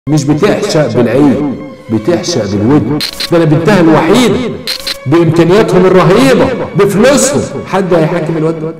مش بتعشق بالعين بتعشق بالودن ده انا بنتها الوحيده بامكانياتهم الرهيبه بفلوسهم حد هيحاكم الواد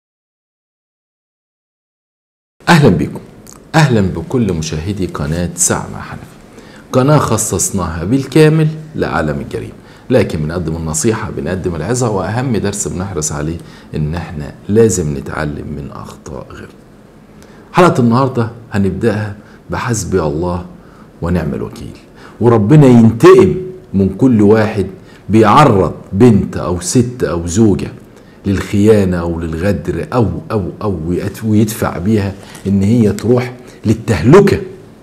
اهلا بكم اهلا بكل مشاهدي قناه ساعه مع حنفي قناه خصصناها بالكامل لعالم الجريمه لكن بنقدم النصيحه بنقدم العظه واهم درس بنحرص عليه ان احنا لازم نتعلم من اخطاء غيرنا حلقه النهارده هنبداها بحسبي الله ونعم الوكيل وربنا ينتقم من كل واحد بيعرض بنت او ست او زوجه للخيانه او للغدر او او او ويدفع بيها ان هي تروح للتهلكه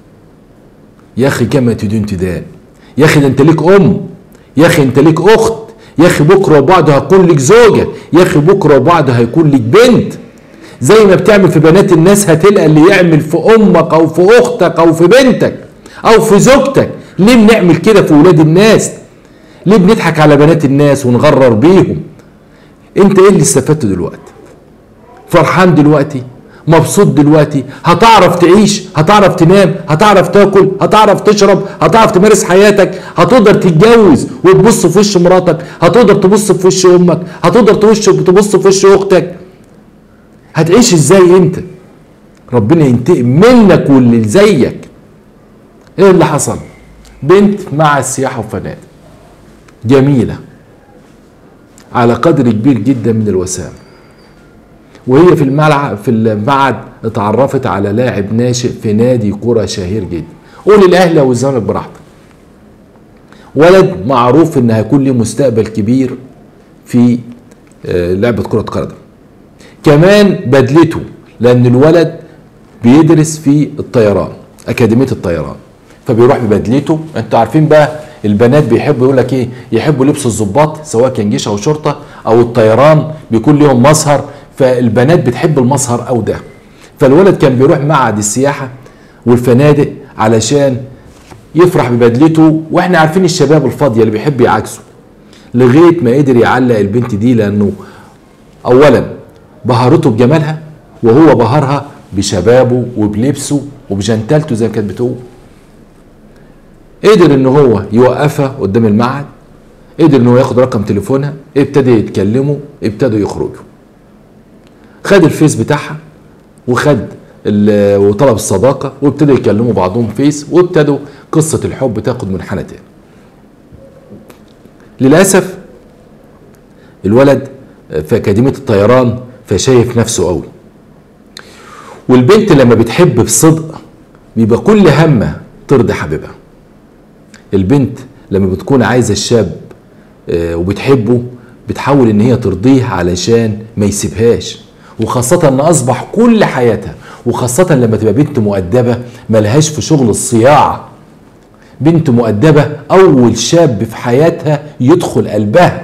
يا اخي كما تدين تدان يا اخي ده انت ليك ام يا اخي انت ليك اخت يا اخي بكره وبعد هيكون لك زوجه يا اخي بكره وبعد هيكون لك بنت زي ما بتعمل في بنات الناس هتلقى اللي يعمل في امك او في اختك او في بنتك او في زوجتك ليه بنعمل كده في ولاد الناس ليه بنضحك على بنات الناس ونغرر بيهم انت ايه اللي استفدته دلوقتي فرحان دلوقتي مبسوط دلوقتي هتعرف تعيش هتعرف تنام هتعرف تاكل هتعرف تشرب هتعرف تمارس حياتك هتقدر تتجوز وتبص في وش مراتك هتقدر تبص في وش امك هتقدر تبص في وش اختك هتعيش ازاي انت ربنا ينتقم منك واللي زيك ايه اللي حصل بنت مع السياحه وفنادق جميله على قدر كبير جدا من الوسام وهي في الملعب في المعهد اتعرفت على لاعب ناشئ في نادي كرة شهير جدا قول الاهلي او الزمالك براحتك ولد معروف ان هيكون له مستقبل كبير في لعبة كرة قدم كمان بدلته لان الولد بيدرس في الطيران اكاديميه الطيران فبيروح ببدلته انتوا عارفين بقى البنات بيحبوا يقول لك ايه يحبوا لبس الضباط سواء كان جيش او شرطه او الطيران بيكون لهم مظهر فالبنات بتحب المظهر او ده فالولد كان بيروح معهد السياحه والفنادق علشان يفرح ببدلته واحنا عارفين الشباب الفاضيه اللي بيحب يعاكسوا لغايه ما قدر يعلق البنت دي لانه اولا بهرته بجمالها وهو بهرها بشبابه وبلبسه وبجنتلته زي ما كانت بتقول قدر ان هو يوقفها قدام المعهد قدر ان هو ياخد رقم تليفونها ابتدى يتكلموا ابتدوا يخرجوا خد الفيس بتاعها وخد وطلب الصداقة وابتدوا يكلموا بعضهم فيس وابتدوا قصة الحب تاخد منحنى تاني للأسف الولد في أكاديمية الطيران فشايف نفسه قوي والبنت لما بتحب بصدق بيبقى كل همها ترضي حبيبها البنت لما بتكون عايزه الشاب وبتحبه بتحاول ان هي ترضيه علشان ما يسيبهاش وخاصة ان اصبح كل حياتها وخاصة لما تبقى بنت مؤدبة ملهاش في شغل الصياعة بنت مؤدبة اول شاب في حياتها يدخل قلبها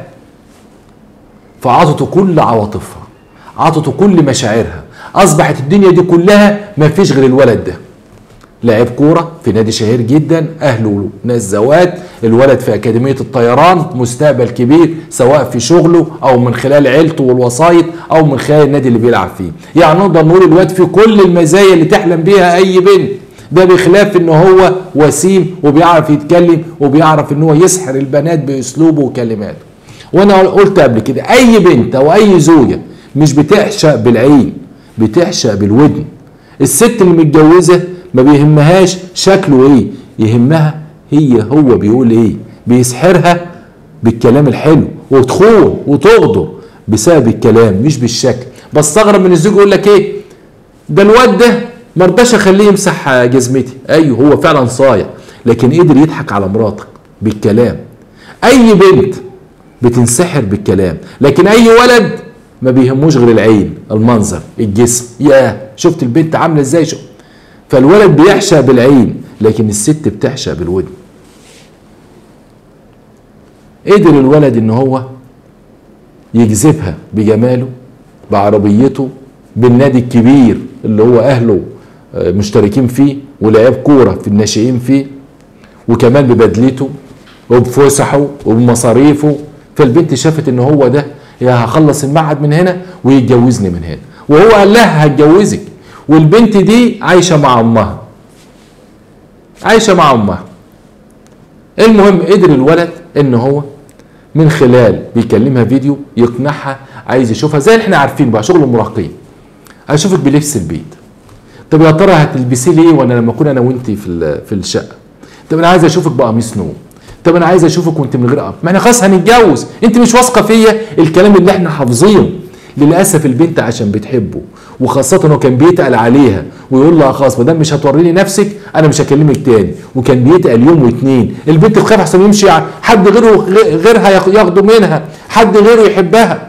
فعطته كل عواطفها عطته كل مشاعرها اصبحت الدنيا دي كلها ما فيش غير الولد ده لاعب كوره في نادي شهير جدا اهله ناس زوات الولد في اكاديميه الطيران مستقبل كبير سواء في شغله او من خلال عيلته والوسايط او من خلال النادي اللي بيلعب فيه يعني نقدر نقول الواد في كل المزايا اللي تحلم بيها اي بنت ده بخلاف ان هو وسيم وبيعرف يتكلم وبيعرف ان هو يسحر البنات باسلوبه وكلماته وانا قلت قبل كده اي بنت او اي زوجه مش بتعشق بالعين بتعشق بالودن الست اللي متجوزه ما بيهمهاش شكله ايه يهمها هي هو بيقول ايه بيسحرها بالكلام الحلو وتخون وتغدر بسبب الكلام مش بالشكل بستغرب من الزوج يقول لك ايه ده الواد ده ما رضاش اخليه يمسح جزمتي ايوه هو فعلا صايع لكن قدر يضحك على مراتك بالكلام اي بنت بتنسحر بالكلام لكن اي ولد ما بيهموش غير العين المنظر الجسم يا شفت البنت عامله ازاي شو فالولد بيعشق بالعين لكن الست بتعشق بالودن قدر الولد ان هو يجذبها بجماله بعربيته بالنادي الكبير اللي هو اهله مشتركين فيه ولعب كوره في الناشئين فيه وكمان ببدلته وبفسحه وبمصاريفه فالبنت شافت ان هو ده يا هخلص المعهد من هنا ويتجوزني من هنا وهو قال لها هتجوزك والبنت دي عايشه مع امها عايشه مع امها المهم قدر الولد ان هو من خلال بيكلمها فيديو يقنعها عايز يشوفها زي اللي احنا عارفين بقى شغل المراهقين اشوفك بلبس البيت طب يا ترى هتلبسي ليه وانا لما اكون انا وانت في ال- في الشقه طب انا عايز اشوفك بقميص نوم طب انا عايز اشوفك وانت من غير قميص ما احنا خلاص هنتجوز انت مش واثقه فيا الكلام اللي احنا حافظينه للاسف البنت عشان بتحبه وخاصة انه كان بيتقل عليها ويقول لها خلاص ما دام مش هتوريني نفسك انا مش هكلمك تاني وكان بيتقل يوم واتنين البنت تخاف احسن يمشي ع- حد غيره غ- غيرها ياخ- ياخده منها حد غيره يحبها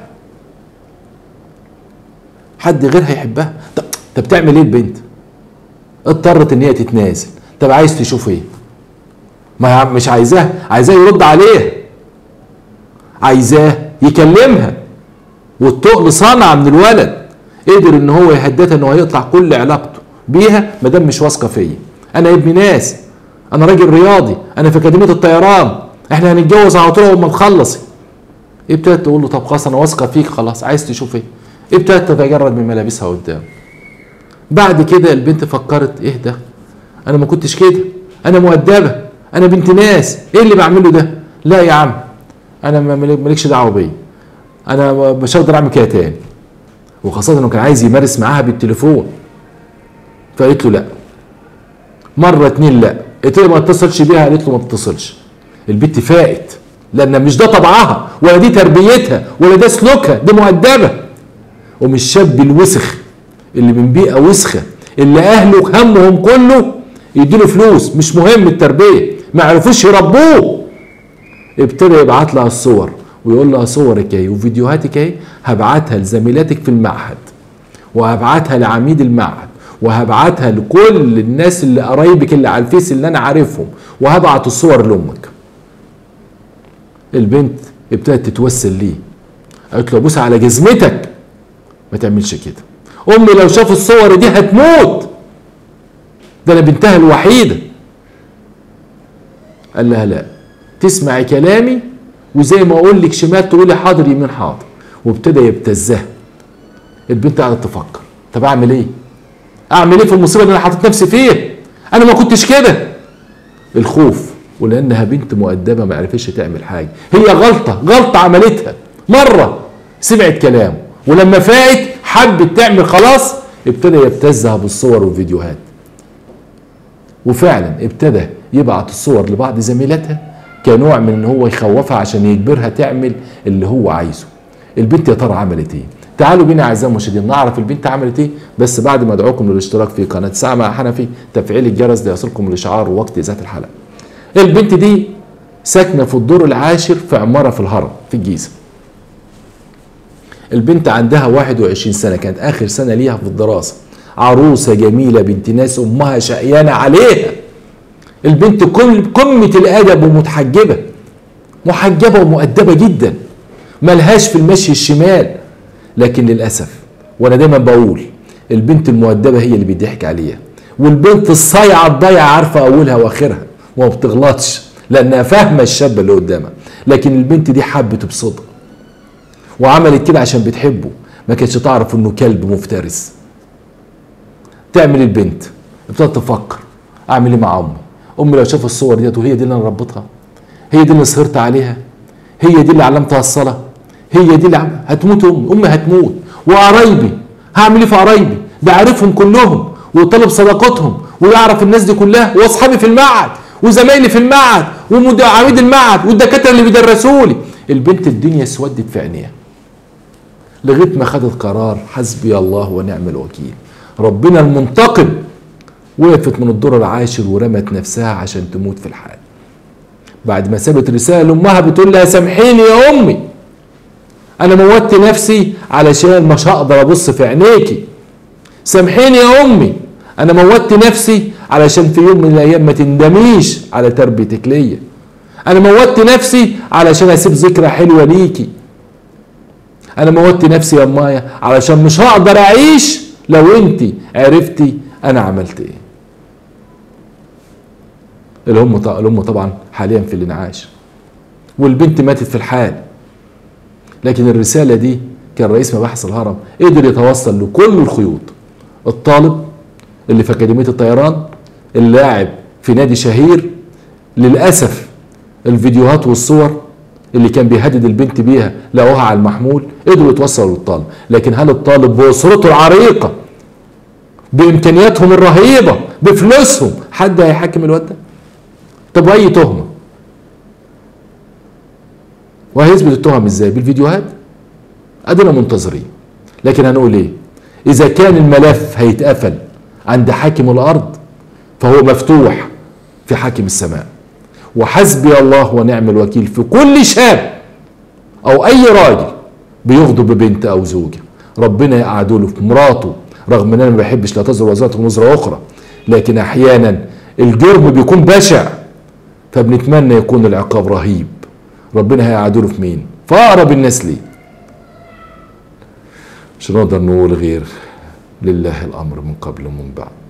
حد غيرها يحبها طب طب تعمل ايه البنت اضطرت ان هي تتنازل طب عايز تشوف ايه ما هي مش عايزاه عايزاه يرد عليها عايزاه يكلمها والتقل صنع من الولد قدر ان هو يهددها ان هو هيقطع كل علاقته بيها ما دام مش واثقه فيا انا ابن ناس انا راجل رياضي انا في اكاديميه الطيران احنا هنتجوز على طول اول ما نخلص ابتدت تقول له طب خلاص انا واثقه فيك خلاص عايز تشوف ايه ابتدت تتجرد من ملابسها قدامه بعد كده البنت فكرت ايه ده انا ما كنتش كده انا مؤدبه انا بنت ناس ايه اللي بعمله ده لا يا عم انا ما- مالكش دعوه بيا انا مش هقدر اعمل كده تاني وخاصه انه كان عايز يمارس معاها بالتليفون فقالت له لا مره اتنين لا قلت له ما اتصلش بيها قالت له ما تتصلش البنت فاقت لان مش ده طبعها ولا دي تربيتها ولا ده سلوكها دي مؤدبه ومش الشاب الوسخ اللي من بيئه وسخه اللي اهله همهم كله يديله فلوس مش مهم التربيه ما عرفوش يربوه ابتدى يبعت لها الصور ويقول لها صورك اهي وفيديوهاتك اهي هبعتها لزميلاتك في المعهد وهبعتها لعميد المعهد وهبعتها لكل الناس اللي قرايبك اللي على الفيس اللي انا عارفهم وهبعت الصور لامك البنت ابتدت تتوسل ليه قالت له بوس على جزمتك ما تعملش كده امي لو شاف الصور دي هتموت ده انا بنتها الوحيده قال لها لا تسمعي كلامي وزي ما اقول لك شمال تقولي حاضر يمين حاضر وابتدى يبتزها البنت قعدت تفكر طب اعمل ايه اعمل ايه في المصيبه اللي انا حاطط نفسي فيها انا ما كنتش كده الخوف ولانها بنت مؤدبه ما عرفتش تعمل حاجه هي غلطه غلطه عملتها مره سمعت كلامه ولما فاقت حبت تعمل خلاص ابتدى يبتزها بالصور والفيديوهات وفعلا ابتدى يبعت الصور لبعض زميلاتها كنوع من ان هو يخوفها عشان يجبرها تعمل اللي هو عايزه البنت يا ترى عملت ايه تعالوا بينا اعزائي المشاهدين نعرف البنت عملت ايه بس بعد ما ادعوكم للاشتراك في قناه ساعه مع حنفي تفعيل الجرس ليصلكم الاشعار وقت ذات الحلقه البنت دي ساكنه في الدور العاشر في عماره في الهرم في الجيزه البنت عندها 21 سنه كانت اخر سنه ليها في الدراسه عروسه جميله بنت ناس امها شقيانه عليها البنت كل قمه الادب ومتحجبه محجبه ومؤدبه جدا ملهاش في المشي الشمال لكن للاسف وانا دايما بقول البنت المؤدبه هي اللي بيضحك عليها والبنت الصايعه الضايعه عارفه اولها واخرها وما بتغلطش لانها فاهمه الشاب اللي قدامها لكن البنت دي حبته بصدق وعملت كده عشان بتحبه ما كانتش تعرف انه كلب مفترس تعمل البنت ابتدت تفكر اعمل ايه مع امي امي لو شافت الصور ديت وهي دي اللي انا ربيتها هي دي اللي سهرت عليها هي دي اللي علمتها الصلاه هي دي اللي عم... هتموت امي امي هتموت وقرايبي هعمل ايه في قرايبي ده عارفهم كلهم وطلب صداقتهم ويعرف الناس دي كلها واصحابي في المعهد وزمايلي في المعهد وعميد المعهد والدكاتره اللي بيدرسوا لي البنت الدنيا اسودت في عينيها لغايه ما خدت قرار حسبي الله ونعم الوكيل ربنا المنتقم وقفت من الدور العاشر ورمت نفسها عشان تموت في الحال بعد ما سابت رساله لامها بتقول لها سامحيني يا امي انا موتت نفسي علشان مش هقدر ابص في عينيكي سامحيني يا امي انا موتت نفسي علشان في يوم من الايام ما تندميش على تربيتك ليا انا موتت نفسي علشان اسيب ذكرى حلوه ليكي انا موتت نفسي يا مايا علشان مش هقدر اعيش لو انت عرفتي انا عملت ايه الام الام طبعا حاليا في الانعاش والبنت ماتت في الحال لكن الرساله دي كان رئيس مباحث الهرم قدر يتوصل لكل الخيوط الطالب اللي في اكاديميه الطيران اللاعب في نادي شهير للاسف الفيديوهات والصور اللي كان بيهدد البنت بيها لقوها على المحمول قدروا يتوصلوا للطالب لكن هل الطالب باسرته العريقه بامكانياتهم الرهيبه بفلوسهم حد هيحاكم الواد ده طب واي تهمه وهيثبت التهم ازاي بالفيديوهات ادينا منتظرين لكن هنقول ايه اذا كان الملف هيتقفل عند حاكم الارض فهو مفتوح في حاكم السماء وحسبي الله ونعم الوكيل في كل شاب او اي راجل بيغضب ببنت او زوجه ربنا يقعدوا له في مراته رغم ان انا ما بحبش لا تزر وزاره وزر اخرى لكن احيانا الجرم بيكون بشع فبنتمنى يكون العقاب رهيب ربنا هيقعدوا له في مين في اقرب الناس ليه مش نقدر نقول غير لله الامر من قبل ومن بعد